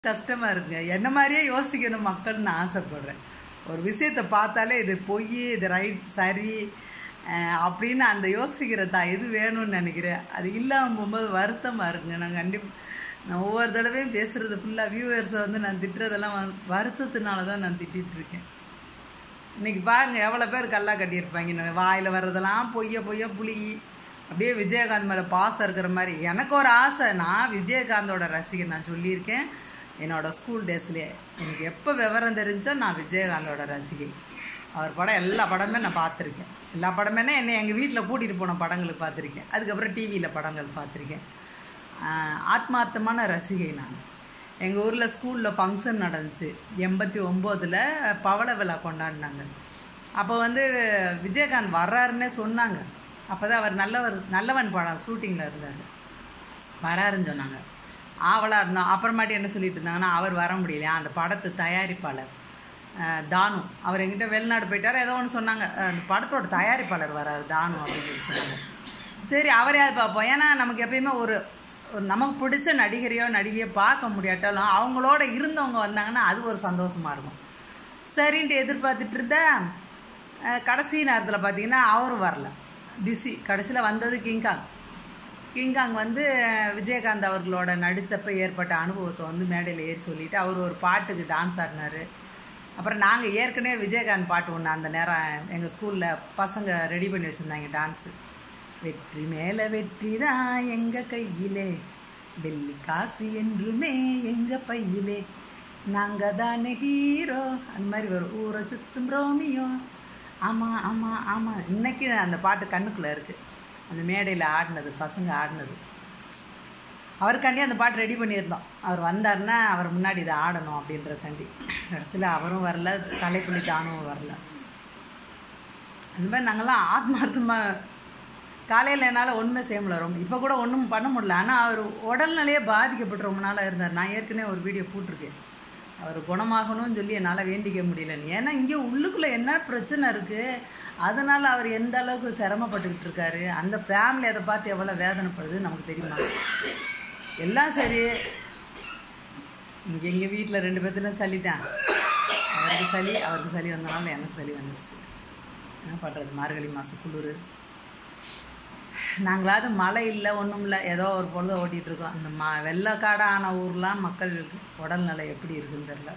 கஷ்டமா இருக்குங்க என்ன மாதிரியே யோசிக்கணும் மக்கள்னு ஆசைப்படுறேன் ஒரு விஷயத்தை பார்த்தாலே இது பொய் இது ரைட் சரி அஹ், அப்படின்னு அந்த யோசிக்கிற தான் இது வேணும்னு நினைக்கிறேன் அது இல்லாமல் போகும்போது வருத்தமாக இருக்குங்க நான் கண்டிப்பாக நான் ஒவ்வொரு தடவையும் பேசுகிறது ஃபுல்லாக வியூவர்ஸை வந்து நான் திட்டுறதெல்லாம் வந்து வருத்தத்தினால தான் நான் திட்டிகிட்டு இருக்கேன் இன்னைக்கு பாருங்க எவ்வளோ பேர் கல்லா கட்டியிருப்பாங்க இந்த வாயில் வர்றதெல்லாம் பொய்ய பொய்ய புளி அப்படியே விஜயகாந்த் மேலே பாசம் இருக்கிற மாதிரி எனக்கு ஒரு ஆசை நான் விஜயகாந்தோட ரசிகன் நான் சொல்லியிருக்கேன் என்னோட ஸ்கூல் டேஸ்லேயே எனக்கு எப்போ விவரம் தெரிஞ்சோ நான் விஜயகாந்தோட ரசிகை அவர் படம் எல்லா படமே நான் பார்த்துருக்கேன் எல்லா படமேனா என்னை எங்கள் வீட்டில் கூட்டிகிட்டு போன படங்களுக்கு பார்த்துருக்கேன் அதுக்கப்புறம் டிவியில் படங்கள் பார்த்துருக்கேன் ஆஹ் ஆத்மார்த்தமான ரசிகை நான் எங்கள் ஊரில் ஸ்கூலில் ஃபங்க்ஷன் நடந்துச்சு எண்பத்தி ஒம்போதில் பவள விழா கொண்டாடினாங்க அப்போ வந்து விஜயகாந்த் வர்றாருன்னே சொன்னாங்க அப்போ தான் அவர் நல்லவர் நல்லவன் படம் ஷூட்டிங்கில் இருந்தார் வராருன்னு சொன்னாங்க ஆவலாக இருந்தோம் அப்புறமாட்டி என்ன சொல்லிட்டு இருந்தாங்கன்னா அவர் வர முடியலையா அந்த படத்து தயாரிப்பாளர் அஹ், தானு அவர் எங்கிட்ட வெளிநாடு போயிட்டார் ஏதோ ஒன்று சொன்னாங்க அஹ், அந்த படத்தோட தயாரிப்பாளர் வராரு தானு அப்படின்னு சொல்லி சொன்னாங்க சரி அவரையாவது பார்ப்போம் ஏன்னா நமக்கு எப்பயுமே ஒரு ஒரு நமக்கு பிடிச்ச நடிகரையோ நடிகையோ பார்க்க முடியாட்டாலும் அவங்களோட இருந்தவங்க வந்தாங்கன்னா அது ஒரு சந்தோஷமாக இருக்கும் சரின்ட்டு எதிர்பார்த்துட்டு இருந்தேன் அஹ், கடைசி நேரத்தில் பார்த்தீங்கன்னா அவரும் வரல பிஸி கடைசியில் வந்தது கிங்காங் கிங்காங் வந்து விஜயகாந்த் அவர்களோட நடித்தப்ப ஏற்பட்ட அனுபவத்தை வந்து மேடையில் ஏறி சொல்லிட்டு அவர் ஒரு பாட்டுக்கு டான்ஸ் ஆடினார் அப்புறம் நாங்கள் ஏற்கனவே விஜயகாந்த் பாட்டு ஒன்று அந்த நேரம் எங்கள் ஸ்கூலில் பசங்க ரெடி பண்ணி வச்சுருந்தாங்க டான்ஸு வெற்றி மேலே வெற்றி தான் எங்கள் கையிலே வெள்ளி காசு என்றுமே எங்கள் பையிலே நாங்கள் தானே ஹீரோ அந்த மாதிரி வரும் ஊரை சுத்தும் ரோமியோ ஆமாம் ஆமாம் ஆமாம் இன்னைக்கு அந்த பாட்டு கண்ணுக்குள்ளே இருக்குது அந்த மேடையில் ஆடினது பசங்க ஆடினது அவருக்காண்டி அந்த பாட்டு ரெடி பண்ணியிருந்தோம் அவர் வந்தாருன்னா அவர் முன்னாடி இதை ஆடணும் அப்படின்றக்காண்டி கடைசியில் அவரும் வரல கலைப்புலி தானும் வரல அந்த மாதிரி நாங்கள்லாம் ஆத்மார்த்தமாக காலையில் என்னால் ஒன்றுமே செய்ய முடியல ரொம்ப இப்போ கூட ஒன்றும் பண்ண முடியல ஆனால் அவர் உடல்நிலையே பாதிக்கப்பட்டு ரொம்ப நாளாக இருந்தார் நான் ஏற்கனவே ஒரு வீடியோ போட்டிருக்கேன் அவர் குணமாகணும்னு சொல்லி என்னால் வேண்டிக்க முடியலன்னு ஏன்னா இங்கே உள்ளுக்குள்ளே என்ன பிரச்சனை இருக்குது அதனால் அவர் எந்த அளவுக்கு சிரமப்பட்டுக்கிட்டு இருக்காரு அந்த ஃபேமிலி அதை பார்த்து எவ்வளோ வேதனைப்படுது நமக்கு தெரியுமா எல்லாம் சரி இங்கே எங்கள் வீட்டில் ரெண்டு பேர்த்துல சளி தான் அவருக்கு சளி அவருக்கு சளி வந்தனால எனக்கு சளி வந்துருச்சு என்ன பண்ணுறது மார்கழி மாதம் குளிர் நாங்களாவது மழை இல்லை ஒன்றும் இல்லை ஏதோ ஒரு பொழுத ஓட்டிகிட்டு இருக்கோம் அந்த ம வெள்ளக்காடான ஊர்லாம் மக்களுக்கு உடல்நிலை எப்படி இருக்குன்னு தெரில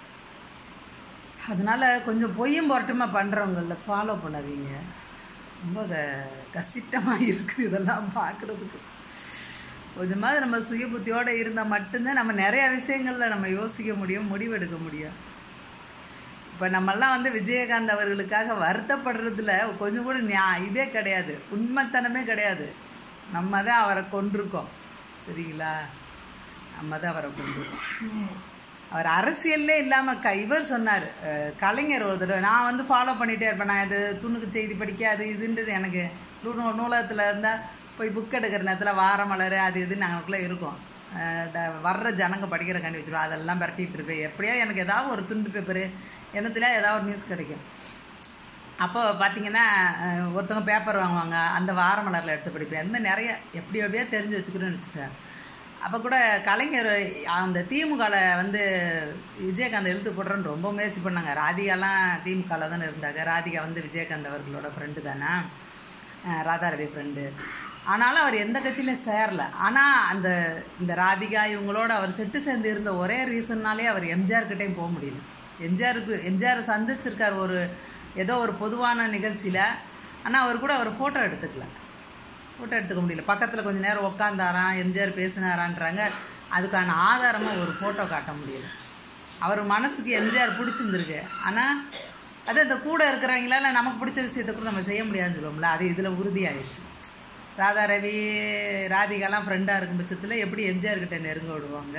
அதனால் கொஞ்சம் பொய்யும் பொருட்டுமா பண்ணுறவங்கள ஃபாலோ பண்ணாதீங்க ரொம்ப க கஷ்டமாக இருக்குது இதெல்லாம் பார்க்குறதுக்கு கொஞ்சமாவது நம்ம சுய புத்தியோடு இருந்தால் மட்டும்தான் நம்ம நிறைய விஷயங்களில் நம்ம யோசிக்க முடியும் முடிவெடுக்க முடியும் இப்போ நம்மெல்லாம் வந்து விஜயகாந்த் அவர்களுக்காக வருத்தப்படுறதுல கொஞ்சம் கூட நியா இதே கிடையாது உண்மைத்தனமே கிடையாது நம்ம தான் அவரை கொண்டிருக்கோம் சரிங்களா நம்ம தான் அவரை கொண்டிருக்கோம் அவர் அரசியல்லே இல்லாமல் க இவர் சொன்னார் அஹ், கலைஞர் ஒரு தடவை நான் வந்து ஃபாலோ பண்ணிகிட்டே இருப்பேன் நான் இது துணுக்கு செய்தி படிக்க அது இதுன்றது எனக்கு நூ- நூலகத்தில் இருந்தால் போய் புக் எடுக்கிற நேரத்தில் வாரமலர் அது இது நாங்களுக்குள்ளே இருக்கோம் அஹ், ட- வர்ற ஜனங்க படிக்கிற கண்டி வச்சுருவோம் அதெல்லாம் பரட்டிகிட்டு இருப்பேன் எப்படியாவது எனக்கு ஏதாவது ஒரு துண்டு பேப்பரு என்னத்துல ஏதாவது ஒரு நியூஸ் கிடைக்கும் அப்போ பார்த்தீங்கன்னா அஹ், ஒருத்தவங்க பேப்பர் வாங்குவாங்க அந்த வாரமலரில் எடுத்து படிப்பேன் அந்த மாதிரி நிறைய எப்படி எப்படியோ தெரிஞ்சு வச்சுக்கிறேன்னு வச்சுட்டேன் அப்போ கூட கலைஞர் அந்த திமுகவில் வந்து விஜயகாந்த் எழுத்து போடுறேன்னு ரொம்ப முயற்சி பண்ணாங்க ராதிகாலாம் திமுகவில் தானே இருந்தாங்க ராதிகா வந்து விஜயகாந்த் அவர்களோட ஃப்ரெண்டு தானே அஹ், ராதாரவி ஃப்ரெண்டு ஆனாலும் அவர் எந்த கட்சியிலையும் சேரல ஆனால் அந்த இந்த ராதிகா இவங்களோட அவர் செட்டு சேர்ந்து இருந்த ஒரே ரீசன்னாலே அவர் எம்ஜிஆர் கிட்டேயும் போக முடியல எம்ஜிஆருக்கு எம்ஜிஆர் சந்திச்சிருக்கார் ஒரு ஏதோ ஒரு பொதுவான நிகழ்ச்சியில் ஆனால் அவர் கூட அவர் ஃபோட்டோ எடுத்துக்கல ஃபோட்டோ எடுத்துக்க முடியல பக்கத்தில் கொஞ்ச நேரம் உட்காந்தாராம் எம்ஜிஆர் பேசினாரான்றாங்க அதுக்கான ஆதாரமாக ஒரு ஃபோட்டோ காட்ட முடியல அவர் மனசுக்கு எம்ஜிஆர் பிடிச்சிருந்துருக்கு ஆனால் அது இந்த கூட இருக்கிறவங்களால நமக்கு பிடிச்ச விஷயத்தை கூட நம்ம செய்ய முடியாதுன்னு சொல்லுவோம்ல அது இதில் உறுதியாயிடுச்சு ராதா ரவி ராதிகாலாம் ஃப்ரெண்டாக இருக்கும் பட்சத்தில் எப்படி எம்ஜிஆர் கிட்ட நெருங்க விடுவாங்க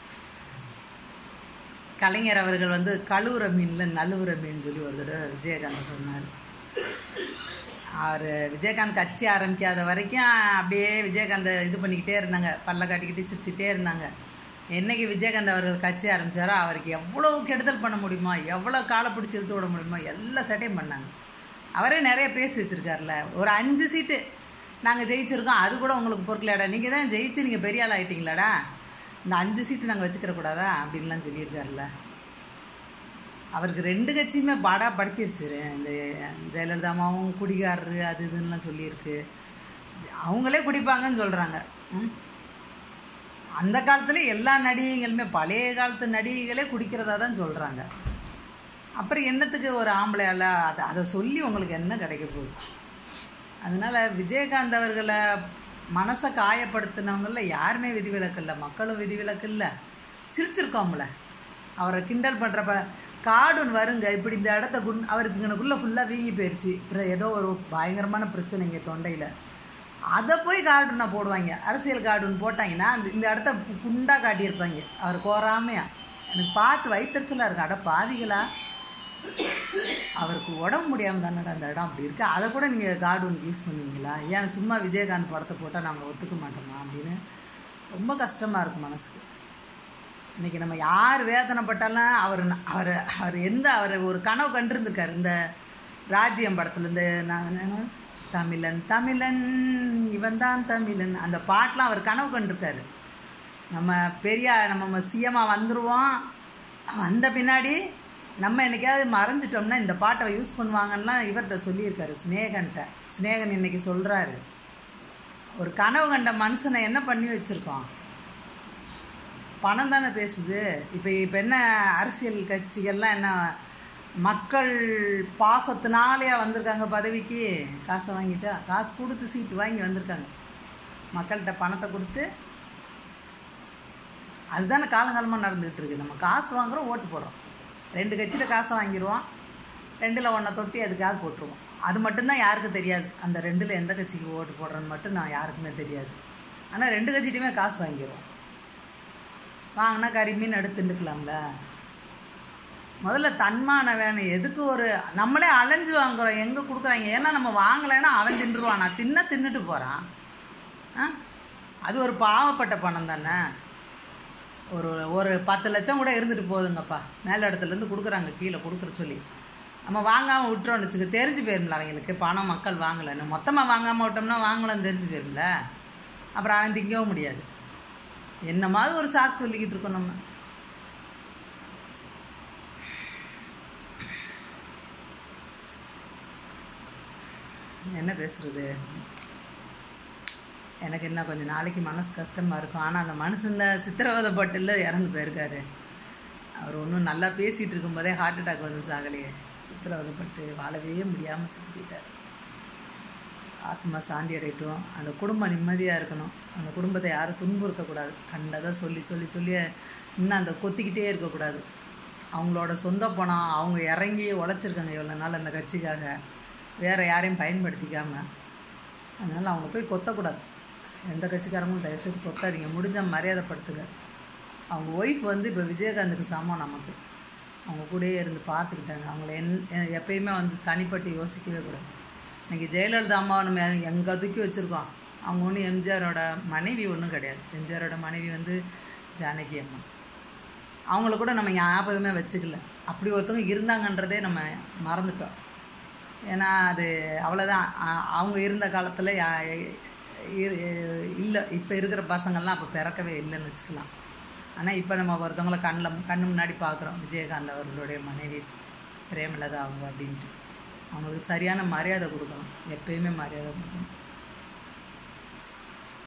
கலைஞர் அவர்கள் வந்து கழுவுற மீனில் நழுவுற மீன் சொல்லி ஒரு தடவை விஜயகாந்த் சொன்னார் அவர் விஜயகாந்த் கட்சி ஆரம்பிக்காத வரைக்கும் அப்படியே விஜயகாந்த் இது பண்ணிக்கிட்டே இருந்தாங்க பல்ல காட்டிக்கிட்டு சிரிச்சுட்டே இருந்தாங்க என்னைக்கு விஜயகாந்த் அவர்கள் கட்சி ஆரம்பித்தாரோ அவருக்கு எவ்வளோ கெடுதல் பண்ண முடியுமோ எவ்வளோ காலை பிடிச்சி இழுத்து விட முடியுமோ எல்லா சட்டையும் பண்ணாங்க அவரே நிறைய பேசி வச்சுருக்காருல ஒரு அஞ்சு சீட்டு நாங்கள் ஜெயிச்சிருக்கோம் அது கூட உங்களுக்கு பொறுக்கலையாடா நீங்கள் தான் ஜெயிச்சு நீங்கள் பெரிய ஆள் ஆகிட்டீங்களாடா இந்த அஞ்சு சீட்டு நாங்கள் வச்சுக்கிற கூடாதா அப்படின்லாம் சொல்லியிருக்காருல்ல அவருக்கு ரெண்டு கட்சியுமே பாடா படுத்திருச்சு இந்த ஜெயலலிதாமாவும் குடிகாரரு அது இதுன்னெலாம் சொல்லியிருக்கு அவங்களே குடிப்பாங்கன்னு சொல்கிறாங்க ம் அந்த காலத்தில் எல்லா நடிகைகளுமே பழைய காலத்து நடிகைகளே குடிக்கிறதா தான் சொல்கிறாங்க அப்புறம் என்னத்துக்கு ஒரு ஆம்பளையால் அதை அதை சொல்லி உங்களுக்கு என்ன கிடைக்க போகுது அதனால் விஜயகாந்த் அவர்களை மனசை காயப்படுத்தினவங்களில் யாருமே விதிவிலக்கு இல்லை மக்களும் விதிவிலக்கு இல்லை சிரிச்சிருக்கோம்ல அவரை கிண்டல் பண்ணுறப்ப கார்டூன் வருங்க இப்படி இந்த இடத்த குண் அவருக்கு இங்கனக்குள்ளே ஃபுல்லாக வீங்கி போயிடுச்சு அப்புறம் ஏதோ ஒரு பயங்கரமான பிரச்சனை இங்கே தொண்டையில் அதை போய் கார்டூனை போடுவாங்க அரசியல் கார்டூன் போட்டாங்கன்னா அந்த இந்த இடத்த குண்டாக காட்டியிருப்பாங்க அவர் கோராமையா எனக்கு பார்த்து வயிற்றுச்சலாக இருக்கு அட பாதிகளா அவருக்கு உடம்பு முடியாமல் தானடா அந்த இடம் அப்படி இருக்குது அதை கூட நீங்கள் கார்டூனுக்கு யூஸ் பண்ணுவீங்களா ஏன் சும்மா விஜயகாந்த் படத்தை போட்டால் நாங்கள் ஒத்துக்க மாட்டோமா அப்படின்னு ரொம்ப கஷ்டமாக இருக்கும் மனசுக்கு இன்றைக்கி நம்ம யார் வேதனைப்பட்டாலும் அவர் அவர் அவர் எந்த அவர் ஒரு கனவு கண்டிருந்திருக்காரு இந்த ராஜ்யம் படத்தில் இந்த நான் தமிழன் தமிழன் இவன் தான் தமிழன் அந்த பாட்டெலாம் அவர் கனவு கண்டிருக்காரு நம்ம பெரிய நம்ம சிஎம்மாக வந்துடுவோம் வந்த பின்னாடி நம்ம என்னைக்காவது மறைஞ்சிட்டோம்னா இந்த பாட்டை யூஸ் பண்ணுவாங்கலாம் இவர்கிட்ட சொல்லியிருக்காரு ஸ்னேகன்ட்ட ஸ்னேகன் இன்னைக்கு சொல்கிறாரு ஒரு கனவு கண்ட மனுஷனை என்ன பண்ணி வச்சுருக்கோம் பணம் தானே பேசுது இப்போ இப்போ என்ன அரசியல் கட்சிகள்லாம் என்ன மக்கள் பாசத்தினாலேயே வந்திருக்காங்க பதவிக்கு காசை வாங்கிட்டா காசு கொடுத்து சீட்டு வாங்கி வந்திருக்காங்க மக்கள்கிட்ட பணத்தை கொடுத்து அதுதானே காலங்காலமாக நடந்துகிட்டு இருக்கு நம்ம காசு வாங்குகிறோம் ஓட்டு போடுறோம் ரெண்டு கட்சியில் காசை வாங்கிடுவோம் ரெண்டில் ஒன்றை தொட்டி அதுக்காக போட்டுருவோம் அது மட்டும்தான் யாருக்கும் தெரியாது அந்த ரெண்டில் எந்த கட்சிக்கு ஓட்டு போடுறேன்னு மட்டும் நான் யாருக்குமே தெரியாது ஆனால் ரெண்டு கட்சிகிட்டையுமே காசு வாங்கிடுவோம் வாங்கினா கறி மீன் எடுத்து திண்டுக்கலாம்ல முதல்ல தன்மான வேணும் எதுக்கு ஒரு நம்மளே அலைஞ்சு வாங்குறோம் எங்கே கொடுக்குறாங்க ஏன்னா நம்ம வாங்கலைன்னா அவன் தின்றுவான் நான் தின்ன தின்னுட்டு போகிறான் ஆ அது ஒரு பாவப்பட்ட பணம் தானே ஒரு ஒரு பத்து லட்சம் கூட இருந்துட்டு போகுதுங்கப்பா மேல் இடத்துலேருந்து கொடுக்குறாங்க கீழே கொடுக்குற சொல்லி நம்ம வாங்காமல் விட்டுறோம்னு வச்சுக்க தெரிஞ்சு போயிரும்ல அவங்களுக்கு பணம் மக்கள் வாங்கலைன்னு மொத்தமாக வாங்காமல் விட்டோம்னா வாங்கலாம்னு தெரிஞ்சு போயிரும்ல அப்புறம் அவன் திங்கவும் முடியாது என்ன மாதிரி ஒரு சாக்கு சொல்லிக்கிட்டு இருக்கோம் நம்ம என்ன பேசுறது எனக்கு என்ன கொஞ்சம் நாளைக்கு மனசு கஷ்டமாக இருக்கும் ஆனால் அந்த மனுஷன் சித்திரவதைப்பட்டுல இறந்து போயிருக்காரு அவர் ஒன்றும் நல்லா பேசிகிட்டு இருக்கும்போதே ஹார்ட் அட்டாக் வந்து சாகலையே சித்திரவதைப்பட்டு வாழவே முடியாமல் செத்து போயிட்டார் ஆத்மா சாந்தி அடையட்டும் அந்த குடும்பம் நிம்மதியாக இருக்கணும் அந்த குடும்பத்தை யாரும் துன்புறுத்தக்கூடாது கண்டதை சொல்லி சொல்லி சொல்லி இன்னும் அந்த கொத்திக்கிட்டே இருக்கக்கூடாது அவங்களோட சொந்த பணம் அவங்க இறங்கி உழைச்சிருக்காங்க எவ்வளோ நாள் அந்த கட்சிக்காக வேறு யாரையும் பயன்படுத்திக்காமல் அதனால் அவங்க போய் கொத்தக்கூடாது எந்த கட்சிக்காரங்களும் தயவுசெய்து கொத்தாதீங்க முடிஞ்ச மரியாதைப்படுத்துங்க அவங்க ஒய்ஃப் வந்து இப்போ விஜயகாந்துக்கு சமம் நமக்கு அவங்க கூடயே இருந்து பார்த்துக்கிட்டாங்க அவங்கள என் எப்பயுமே வந்து தனிப்பட்டு யோசிக்கவே கூடாது இன்றைக்கி ஜெயலலிதா அம்மாவை நம்ம எங்கே தூக்கி வச்சுருக்கோம் அவங்க ஒன்றும் எம்ஜிஆரோட மனைவி ஒன்றும் கிடையாது எம்ஜிஆரோட மனைவி வந்து ஜானகி அம்மா அவங்கள கூட நம்ம ஞாபகமே வச்சுக்கல அப்படி ஒருத்தவங்க இருந்தாங்கன்றதே நம்ம மறந்துட்டோம் ஏன்னா அது அவ்வளோதான் அவங்க இருந்த காலத்தில் இல்லை இப்போ இருக்கிற பசங்கள்லாம் அப்போ பிறக்கவே இல்லைன்னு வச்சுக்கலாம் ஆனால் இப்போ நம்ம ஒருத்தவங்கள கண்ணில் கண்ணு முன்னாடி பார்க்குறோம் விஜயகாந்த் அவர்களுடைய மனைவி பிரேமலதா அவங்க அப்படின்ட்டு அவங்களுக்கு சரியான மரியாதை கொடுக்கணும் எப்பயுமே மரியாதை கொடுக்கணும்